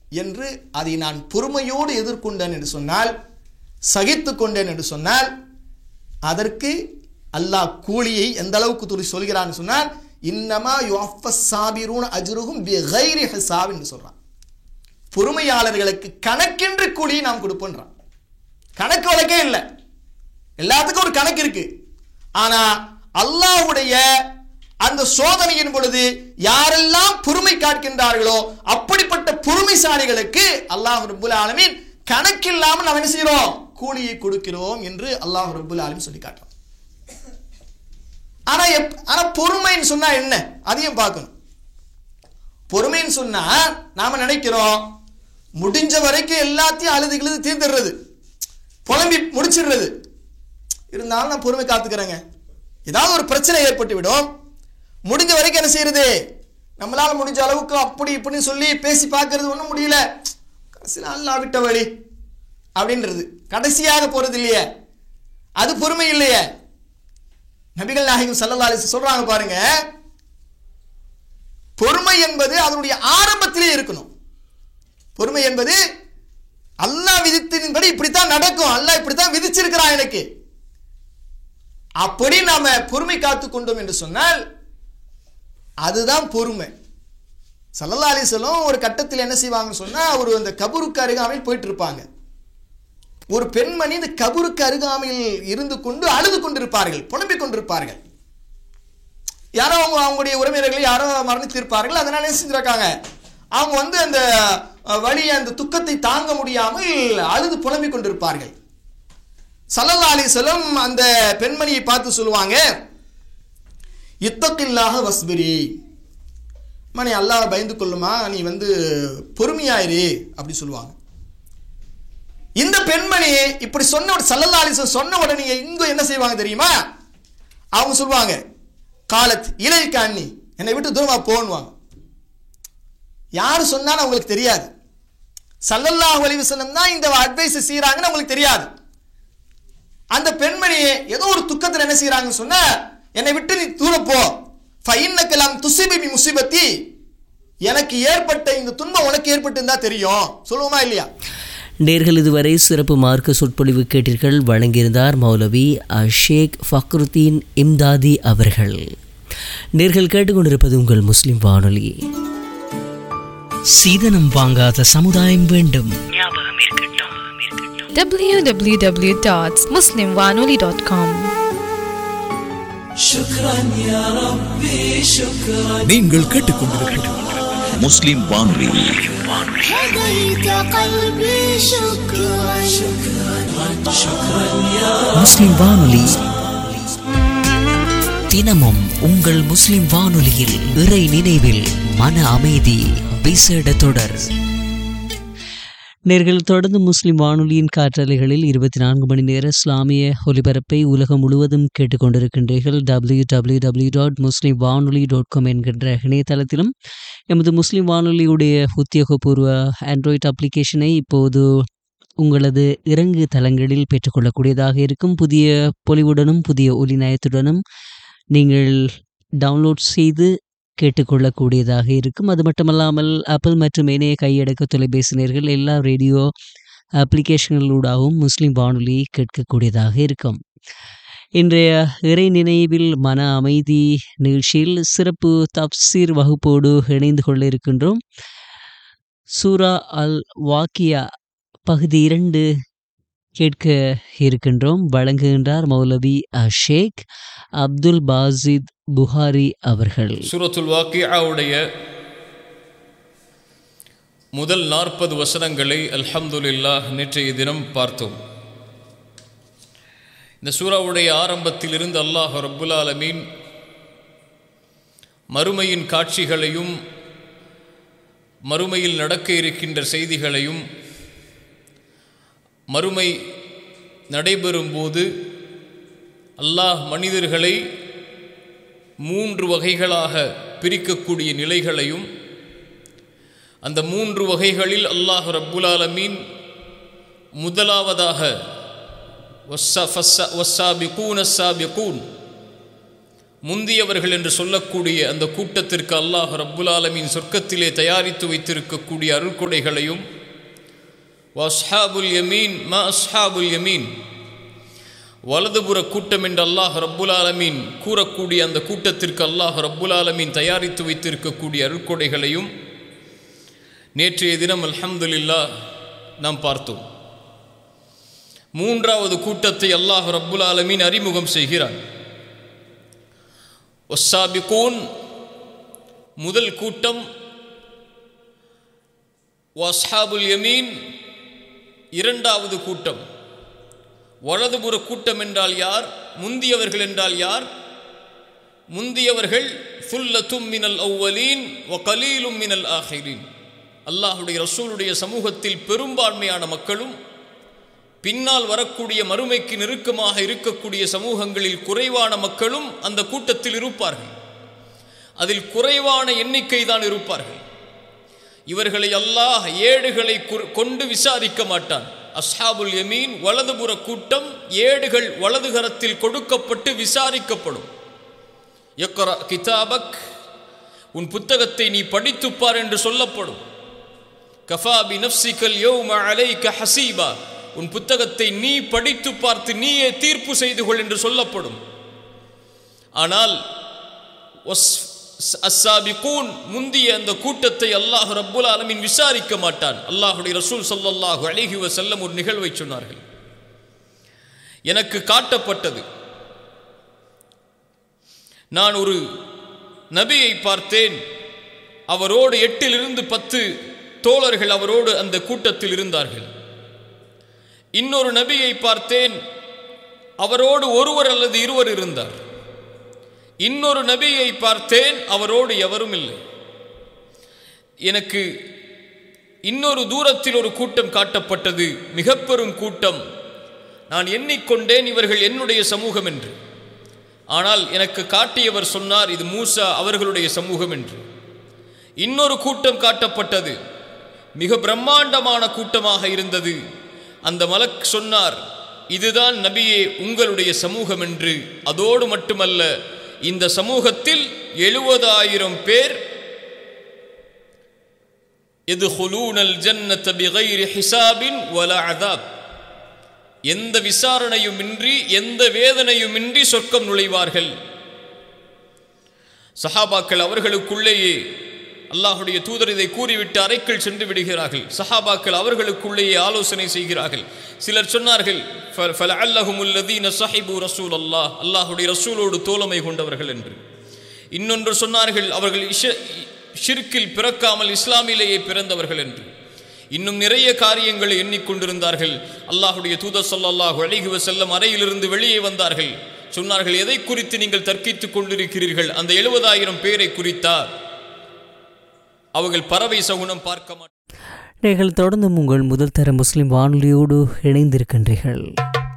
என்று அதை நான் பொறுமையோடு எதிர்கொண்டேன் என்று சொன்னால் சகித்து கொண்டேன் என்று சொன்னால் அதற்கு அல்லாஹ் கூலியை எந்த அளவுக்கு துணி சொல்கிறான்னு சொன்னால் இன்னமா யுவஃபஸ் சாபிரூன் அஜ்ருஹும் பி கைரி ஹிசாப் என்று சொல்றான் பொறுமையாளர்களுக்கு கணக்கின்றி கூலியை நாம் கொடுப்போன்றான் கணக்கு வழக்கே இல்லை எல்லாத்துக்கும் ஒரு கணக்கு இருக்கு ஆனா அல்லாஹ்வுடைய அந்த சோதனையின் பொழுது யாரெல்லாம் பொறுமை காட்கின்றார்களோ அப்படிப்பட்ட பொறுமைசாலிகளுக்கு அல்லாஹ் ரப்புல் ஆலமீன் கணக்கில்லாமல் நாம் என்ன செய்கிறோம் கூலியை கொடுக்கிறோம் என்று அல்லாஹ் ரப்புல் ஆலமீன் சொல்லி காட்டுறோம் ஆனா எப் ஆனா பொறுமைன்னு சொன்னா என்ன அதையும் பார்க்கணும் பொறுமைன்னு சொன்னா நாம நினைக்கிறோம் முடிஞ்ச வரைக்கும் எல்லாத்தையும் அழுது கிழுது தீர்த்துடுறது புலம்பி முடிச்சிடுறது இருந்தாலும் நான் பொறுமை காத்துக்கிறேங்க ஏதாவது ஒரு பிரச்சனை ஏற்பட்டு விடும் முடிஞ்ச வரைக்கும் என்ன செய்யறது நம்மளால முடிஞ்ச அளவுக்கு அப்படி இப்படின்னு சொல்லி பேசி பார்க்கறது ஒன்றும் முடியல கடைசியில் அல்லா விட்ட வழி அப்படின்றது கடைசியாக போறது இல்லையே அது பொறுமை இல்லையே நபிகள் நாயகம் சல்லல்லா அலிஸ் சொல்றாங்க பாருங்க பொறுமை என்பது அதனுடைய ஆரம்பத்திலே இருக்கணும் பொறுமை என்பது அல்லாஹ் விதித்தின்படி இப்படித்தான் நடக்கும் அல்லாஹ் இப்படித்தான் விதிச்சிருக்கிறான் எனக்கு அப்படி நாம பொறுமை காத்து கொண்டோம் என்று சொன்னால் அதுதான் பொறுமை சல்லல்லா அலிஸ்வலம் ஒரு கட்டத்தில் என்ன செய்வாங்கன்னு சொன்னா ஒரு அந்த கபருக்கு அருகாமையில் போயிட்டு இருப்பாங்க ஒரு பெண்மணி இந்த கபருக்கு அருகாமையில் இருந்து கொண்டு அழுது கொண்டிருப்பார்கள் புலம்பிக் கொண்டிருப்பார்கள் யாரோ அவங்க அவங்களுடைய உறவினர்கள் யாரோ மரணித்திருப்பார்கள் அதனால என்ன செஞ்சிருக்காங்க அவங்க வந்து அந்த அஹ், வலியை அந்த துக்கத்தை தாங்க முடியாமல் அழுது புலம்பிக் கொண்டிருப்பார்கள் சல்லல்லா அலிஸ்வலம் அந்த பெண்மணியை பார்த்து சொல்லுவாங்க இத்தக்கில்லாக வஸ்பிரி மணி அல்லாஹ் பயந்து கொள்ளுமா நீ வந்து பொறுமையாயிரு அப்படி சொல்லுவாங்க இந்த பெண்மணி இப்படி சொன்ன உடனே சல்லல்லா அலிஸ்வலம் சொன்ன உடனே இங்க என்ன செய்வாங்க தெரியுமா அவங்க சொல்லுவாங்க காலத் இலைக்கு அண்ணி என்னை விட்டு தூரமா போன்னுவாங்க யார் சொன்னாலும் அவங்களுக்கு தெரியாது சல்லல்லாஹு அலைஹி வஸல்லம் தான் இந்த அட்வைஸ் செய்யறாங்கன்னு அவங்களுக்கு தெரியாது அந்த பெண்மணி ஏதோ ஒரு துக்கத்தில் என்ன செய்யறாங்கன்னு சொன்னா என்னை விட்டு நீ தூர போ ஃபைன்னக்கலாம் துசிபி முசிபத்தி எனக்கு ஏற்பட்ட இந்த துன்பம் உனக்கு ஏற்பட்டு இருந்தா தெரியும் சொல்லுவோமா இல்லையா நேர்கள் இதுவரை சிறப்பு மார்க்க சொற்பொழிவு கேட்டீர்கள் வழங்கியிருந்தார் மௌலவி ஷேக் ஃபக்ருத்தீன் இம்தாதி அவர்கள் நேர்கள் கேட்டுக்கொண்டிருப்பது உங்கள் முஸ்லிம் வானொலி சீதனம் வாங்காத சமுதாயம் வேண்டும் www.muslimwanoli.com நீங்கள் கேட்டுக்கொண்டிருப்பது முஸ்லிம் வானொலி هديت قلبي شكرا முஸ்லிம் வானொலி தினமும் உங்கள் முஸ்லிம் வானொலியில் இறை நினைவில் மன அமைதி விசேட தொடர் நேர்கள் தொடர்ந்து முஸ்லிம் வானொலியின் காற்றலைகளில் இருபத்தி நான்கு மணி நேர இஸ்லாமிய ஒலிபரப்பை உலகம் முழுவதும் கேட்டுக்கொண்டிருக்கின்றீர்கள் W W W dot Muslim Vanoli dot com என்கின்ற இணையதளத்திலும் எமது முஸ்லிம் வானொலியுடைய உத்தியோகபூர்வ ஆண்ட்ராய்ட் அப்ளிகேஷனை இப்போது உங்களது இறங்கு தளங்களில் பெற்றுக்கொள்ளக்கூடியதாக இருக்கும் புதிய பொலிவுடனும் புதிய ஒலி நயத்துடனும் நீங்கள் டவுன்லோட் செய்து கேட்டுக்கொள்ளக்கூடியதாக இருக்கும் அது மட்டுமல்லாமல் ஆப்பிள் மற்றும் இணைய கையடக்க தொலைபேசினர்கள் எல்லா ரேடியோ அப்ளிகேஷன்களூடாகவும் முஸ்லிம் வானொலி கேட்கக்கூடியதாக இருக்கும் இன்றைய இறை நினைவில் மன அமைதி நிகழ்ச்சியில் சிறப்பு தப்சீர் வகுப்போடு இணைந்து கொள்ள இருக்கின்றோம் சூரா அல் வாக்கியா பகுதி இரண்டு கேட்க இருக்கின்றோம் வழங்குகின்றார் மௌலவி ஷேக் அப்துல் பாசித் புகாரி அவர்கள் சூரத்துல் வாக்கியாவுடைய முதல் நாற்பது வசனங்களை அல்ஹம்துலில்லாஹ் நேற்றைய தினம் பார்த்தோம் இந்த சூறாவுடைய ஆரம்பத்திலிருந்து அல்லாஹ் ரப்புல் ஆலமீன் மறுமையின் காட்சிகளையும் மறுமையில் நடக்க இருக்கின்ற செய்திகளையும் மறுமை நடைபெறும்போது அல்லாஹ் மனிதர்களை மூன்று வகைகளாக பிரிக்கக்கூடிய நிலைகளையும் அந்த மூன்று வகைகளில் அல்லாஹ் ரப்புல் ஆலமீன் முதலாவதாக வஸ்ஸ- ஃபஸ்ஸ- வஸ்ஸாபிகூன ஸாபிகூன் முந்தியவர்கள் என்று சொல்லக்கூடிய அந்த கூட்டத்திற்கு அல்லாஹ் ரப்புல் ஆலமீன் சொர்க்கத்திலே தயாரித்து வைத்திருக்கக்கூடிய அருள்கொடைகளையும் வஸ்ஹாபுல் யமீன் ம அஸ்ஹாபுல் யமீன் வலதுபுற கூட்டம் என்று அல்லாஹ் ரப்புல் ஆலமீன் கூறக்கூடிய அந்த கூட்டத்திற்கு அல்லாஹ் ரப்புல் ஆலமீன் தயாரித்து வைத்திருக்கக்கூடிய அருட்கொடைகளையும் நேற்றைய தினம் அல்ஹம்துலில்லா நாம் பார்த்தோம் மூன்றாவது கூட்டத்தை அல்லாஹ் ரப்புல் ஆலமீன் அறிமுகம் செய்கிறான் ஒஸ்ஸாபிகூன் முதல் கூட்டம் வஸ்ஹாபுல் யமீன் இரண்டாவது கூட்டம் வலதுபுற கூட்டம் என்றால் யார் முந்தியவர்கள் என்றால் யார் முந்தியவர்கள் ஃபுல்லத்தும் மினல் அவ்வலீன் வ கலீலும் மினல் ஆஹிரீன் அல்லாஹுடைய ரசூலுடைய சமூகத்தில் பெரும்பான்மையான மக்களும் பின்னால் வரக்கூடிய மறுமைக்கு நெருக்கமாக இருக்கக்கூடிய சமூகங்களில் குறைவான மக்களும் அந்த கூட்டத்தில் இருப்பார்கள் அதில் குறைவான எண்ணிக்கை தான் இருப்பார்கள் இவர்களை அல்லாஹ் ஏடுகளை குர்- கொண்டு விசாரிக்க மாட்டான் அஸ்ஹாபுல் யமீன் வலதுபுற கூட்டம் ஏடுகள் வலதுகரத்தில் கொடுக்கப்பட்டு விசாரிக்கப்படும் யக்ரா கிதாபக் உன் புத்தகத்தை நீ படித்துப் பார் என்று சொல்லப்படும் கஃபா பி நஃப்சிகல் யௌம அலைக ஹசீபா உன் புத்தகத்தை நீ படித்து பார்த்து நீயே தீர்ப்பு செய்து கொள் என்று சொல்லப்படும் ஆனால் ஒஸ்- அஸ்ஸாபிகூன் முந்திய அந்த கூட்டத்தை அல்லாஹ் ரப்புல் ஆலமீன் விசாரிக்க மாட்டான் அல்லாஹுடைய ரசூல் ஸல்லல்லாஹு அலைஹி வஸல்லம் ஒரு நிகழ்வை சொன்னார்கள் எனக்கு காட்டப்பட்டது நான் ஒரு நபியை பார்த்தேன் அவரோடு எட்டிலிருந்து பத்து தோழர்கள் அவரோடு அந்த கூட்டத்தில் இருந்தார்கள் இன்னொரு நபியை பார்த்தேன் அவரோடு ஒருவர் அல்லது இருவர் இருந்தார் இன்னொரு நபியை பார்த்தேன் அவரோடு எவரும் இல்லை எனக்கு இன்னொரு தூரத்தில் ஒரு கூட்டம் காட்டப்பட்டது மிக பெரும் கூட்டம் நான் எண்ணிக்கொண்டேன் இவர்கள் என்னுடைய சமூகம் என்று ஆனால் எனக்கு காட்டியவர் சொன்னார் இது மூசா அவர்களுடைய சமூகம் என்று இன்னொரு கூட்டம் காட்டப்பட்டது மிக பிரம்மாண்டமான கூட்டமாக இருந்தது அந்த மலக் சொன்னார் இதுதான் நபியே உங்களுடைய சமூகம் என்று அதோடு மட்டுமல்ல இந்த சமூகத்தில் எழுபதாயிரம் பேர் எதுஹுலூனல் ஜன்னத பிகைரி ஹிசாபின் வல அதாப் எந்த விசாரணையுமின்றி எந்த வேதனையுமின்றி சொர்க்கம் நுழைவார்கள் சஹாபாக்கள் அவர்களுக்குள்ளேயே அல்லாஹுடைய தூதர் இதை கூறிவிட்டு அறைக்குள் சென்று விடுகிறார்கள் சஹாபாக்கள் அவர்களுக்குள்ளேயே ஆலோசனை செய்கிறார்கள் சிலர் சொன்னார்கள் "ஃப- ஃபலஅல்லஹும் அல்லதீன ஸஹிபு ரசூல் அல்லாஹ் அல்லாஹுடைய ரசூலோடு தோழமை கொண்டவர்கள் என்று இன்னொன்று சொன்னார்கள் அவர்கள் இஷ- ஷிர்கில் பிறக்காமல் இஸ்லாமிலேயே பிறந்தவர்கள் என்று இன்னும் நிறைய காரியங்களை எண்ணிக்கொண்டிருந்தார்கள் அல்லாஹுடைய தூதர் ஸல்லல்லாஹு அலைஹி வஸல்லம் அறையிலிருந்து வெளியே வந்தார்கள் சொன்னார்கள் எதை குறித்து நீங்கள் தர்க்கித்துக் கொண்டிருக்கிறீர்கள் அந்த எழுபதாயிரம் பேரை குறித்தா அவர்கள் பறவை சகுனம் பார்க்க மாட்டார்கள் நீங்கள் தொடர்ந்து உங்கள் முதல் தர முஸ்லிம் வானொலியோடு இணைந்திருக்கின்றீர்கள்